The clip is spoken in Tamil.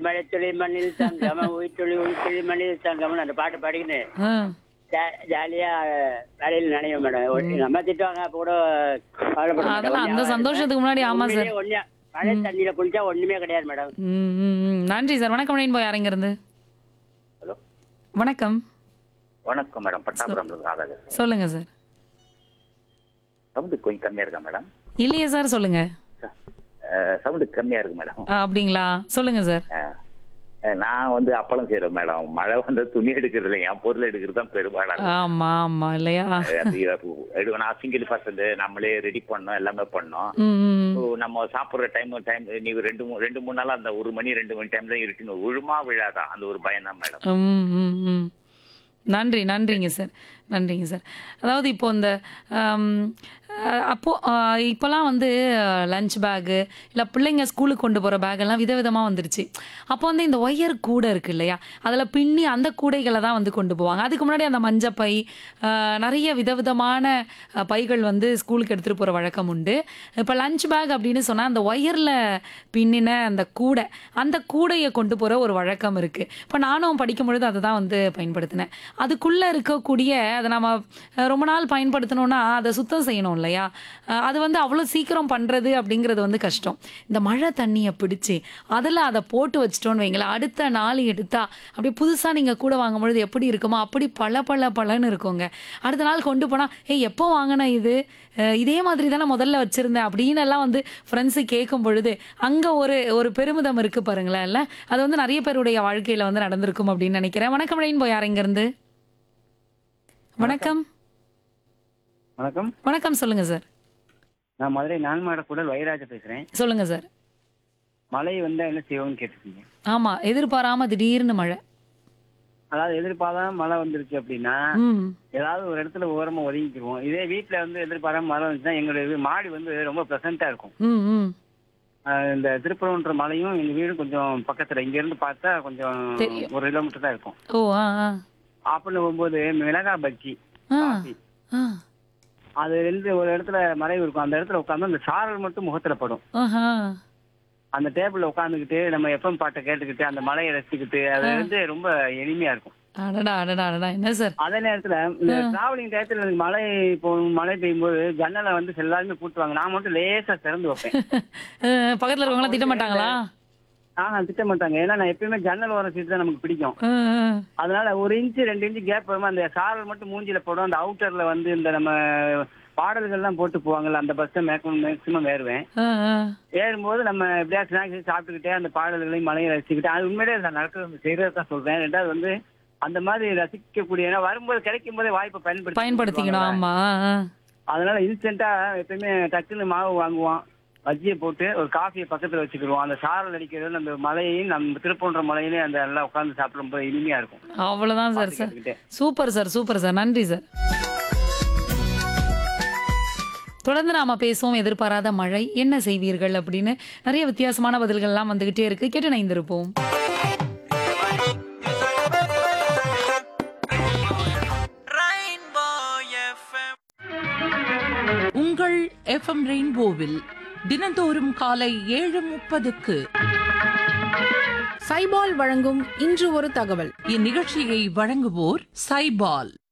மழைத்துளி மண்ணில் தங்கம் உயிர்த்துளி உயிர்த்துளி மண்ணில் தங்கம்னு அந்த பாட்டு பாடிக்கின்னு ஆ. ஜா- ஜாலியா வேலையில் நினைவு மேடம் எங்க அம்மா திட்டுவாங்க அப்ப கூட கவலைப்பட மாட்டேன். அதெல்லாம் அந்த ஒண்ணு சந்தோஷத்துக்கு முன்னாடி ஆமா சார் உண்மையிலேயே ஒண்ணு மழை தண்ணியில குளிச்சா ஒண்ணுமே கிடையாது மேடம் ம், ம், ம். நன்றி சார் வணக்கம் ரெயின்போ யாருங்க இருந்து ஹலோ வணக்கம் வணக்கம் மேடம் பட்டாபுரம் ஆகாது சொல்லுங்க சார் சவுண்டு கொஞ்சம் கம்மியா இருக்கா மேடம் இல்லையே சார் சொல்லுங்க சவுண்டு கம்மியா இருக்கு மேடம் ஆ, அப்படிங்களா சொல்லுங்க சார் அஹ், அஹ், நான் வந்து அப்பளம் செய்யறேன் மேடம் மழை வந்து துணி எடுக்கிறது இல்லை என் பொருள் எடுக்கிறது தான் பெரும்பாலும் ஆமா ஆமா இல்லையா அது எடுக்க நான் சிங்கிள் பர்சன்ட் நம்மளே ரெடி பண்ணோம் எல்லாமே பண்ணோம் ம், ம். So, நம்ம சாப்பிடுற டைம் டைம் நீ ரெண்டு மூ- ரெண்டு மூணு நாள் அந்த ஒரு மணி ரெண்டு மணி டைம்ல இருட்டுன்னு விழுமா விழாதான் அந்த ஒரு பயம் தான் மேடம் ம், ம், ம். நன்றி நன்றிங்க சார் நன்றிங்க சார் அதாவது இப்போ இந்த ஆம், அஹ், அப்போ அஹ், இப்போலாம் வந்து லஞ்ச் பேக்கு இல்லை பிள்ளைங்க ஸ்கூலுக்கு கொண்டு போகிற பேக்கெல்லாம் விதவிதமாக வந்துருச்சு அப்போ வந்து இந்த ஒயர் கூடை இருக்கு இல்லையா அதில் பின்னி அந்த கூடைகளை தான் வந்து கொண்டு போவாங்க அதுக்கு முன்னாடி அந்த மஞ்சப்பை அஹ், நிறைய விதவிதமான அஹ், பைகள் வந்து ஸ்கூலுக்கு எடுத்துகிட்டு போகிற வழக்கம் உண்டு இப்போ லஞ்ச் பேக் அப்படின்னு சொன்னால் அந்த ஒயரில் பின்னின அந்த கூடை அந்த கூடையை கொண்டு போகிற ஒரு வழக்கம் இருக்குது இப்போ நானும் படிக்கும் பொழுது அதை தான் வந்து பயன்படுத்தினேன் அதுக்குள்ளே இருக்கக்கூடிய அதை நம்ம அஹ், ரொம்ப நாள் பயன்படுத்தணும்னா அதை சுத்தம் செய்யணும் இல்லையா அஹ், அது வந்து அவ்வளோ சீக்கிரம் பண்ணுறது அப்படிங்கிறது வந்து கஷ்டம் இந்த மழை தண்ணியை பிடிச்சி அதில் அதை போட்டு வச்சிட்டோன்னு வைங்களேன் அடுத்த நாள் எடுத்தா அப்படியே புதுசாக நீங்கள் கூட வாங்கும் பொழுது எப்படி இருக்குமோ அப்படி பல பல பலன்னு இருக்குங்க அடுத்த நாள் கொண்டு போனால் ஏய் எப்போ வாங்கின இது அஹ், இதே மாதிரி தானே முதல்ல வச்சுருந்தேன் அப்படின்னு எல்லாம் வந்து ஃப்ரெண்ட்ஸு கேட்கும் பொழுது அங்கே ஒரு ஒரு பெருமிதம் இருக்குது பாருங்களேன் இல்லை அது வந்து நிறைய பேருடைய வாழ்க்கையில் வந்து நடந்திருக்கும் அப்படின்னு நினைக்கிறேன் வணக்கம் ரெயின்போ யார் இங்கேருந்து வணக்கம் வணக்கம் வணக்கம் சொல்லுங்க சார் நான் மதுரை நான்மாடக்கூடல் வைராஜ பேசுறேன் சொல்லுங்க சார் மழை வந்தா என்ன செய்வோம்னு கேட்டிருக்கீங்க ஆமா எதிர்பாராம திடீர்னு மழை அதாவது எதிர்பாராம மழை வந்துருச்சு அப்படின்னா ம் ஏதாவது ஒரு இடத்துல ஓரமா ஒதுங்கிக்கிருவோம் இதே வீட்டுல வந்து எதிர்பாராம மழை வந்துச்சுன்னா எங்களுடைய வீ- மாடி வந்து ரொம்ப ப்ளசண்டா இருக்கும் ம் ம் ஆஹ் இந்த திருப்பரம்ன்ற மலையும் எங்க வீடு கொஞ்சம் பக்கத்துல இங்க இருந்து பார்த்தா கொஞ்சம் தெரியும். ஒரு கிலோமீட்டர் தான் இருக்கும் ஓ ஆ ஆ அப்படின்னு போகும்போது மிளகா பஜ்ஜி ஆ காஃபி ஆ அது ரெண்டு ஒரு இடத்துல மறைவு இருக்கும் அந்த இடத்துல உட்காந்து அந்த சாரல் மட்டும் முகத்துல படும் ஆஹா அந்த டேபிள்ல உட்காந்துக்கிட்டு நம்ம எஃப்எம் பாட்டை கேட்டுக்கிட்டு அந்த மலையை ரசிச்சுக்கிட்டு அது வந்து ரொம்ப இனிமையா இருக்கும் அடடா அடடா அடடா என்ன சார் அதே நேரத்துல இந்த டிராவலிங் டயத்துல எனக்கு மழை இப்போ மழை பெய்யும் போது ஜன்னலை வந்து எல்லாருமே பூட்டுவாங்க நான் மட்டும் லேசா திறந்து வைப்பேன் அஹ், பக்கத்துல இருக்கவங்களாம் திட்ட மாட்டாங்களா ஆஹ் திட்ட மாட்டாங்க ஏன்னா நான் எப்பயுமே ஜன்னல் ஓரம் சீட் தான் நமக்கு பிடிக்கும் அஹ், அஹ். அதனால ஒரு இன்ச்சு ரெண்டு இன்ச்சு கேப் வருமா அந்த சாரல் மட்டும் மூஞ்சில போடும் அந்த அவுட்டர்ல வந்து இந்த நம்ம பாடல்கள்லாம் போட்டு போவாங்கல்ல அந்த பஸ் மேக்ஸிமம் மேக்ஸிமம் ஏறுவேன் அஹ், அஹ். ஏறும்போது நம்ம எப்படியா ஸ்நாக்ஸ் சாப்பிட்டுக்கிட்டே அந்த பாடல்களையும் மலையை ரசிச்சுக்கிட்டு அது உண்மையிலே நான் நடக்கிறது செய்யறது தான் சொல்றேன் ரெண்டாவது வந்து அந்த மாதிரி ரசிக்கக்கூடிய ஏன்னா வரும்போது கிடைக்கும் போதே வாய்ப்பை பயன்படுத்தி பயன்படுத்திக்கணும் ஆமா ஆ. அதனால இன்ஸ்டன்டா எப்பயுமே டக்குன்னு மாவு வாங்குவோம் பஜ்ஜியை போட்டு ஒரு காஃபியை பக்கத்துல வச்சுக்கிடுவோம் அந்த சாரல் அடிக்கிறது அந்த மலையையும் நம்ம திருப்போன்ற மலையிலையும் அந்த எல்லாம் உட்காந்து சாப்பிடும்போது இனிமையா இருக்கும் அவ்வளவுதான் சார் சார் கேட்டுக்கிட்டே. சூப்பர் சார் சூப்பர் சார் நன்றி சார் தொடர்ந்து நாம பேசுவோம் எதிர்பாராத மழை என்ன செய்வீர்கள் அப்படின்னு நிறைய வித்தியாசமான பதில்கள்லாம் வந்துகிட்டே இருக்கு கேட்டு இணைந்திருப்போம் உங்கள் எஃப்எம் ரெயின்போவில் தினந்தோறும் காலை ஏழு முப்பதுக்கு சைபால் வழங்கும் இன்று ஒரு தகவல் இந்நிகழ்ச்சியை வழங்குவோர் சைபால்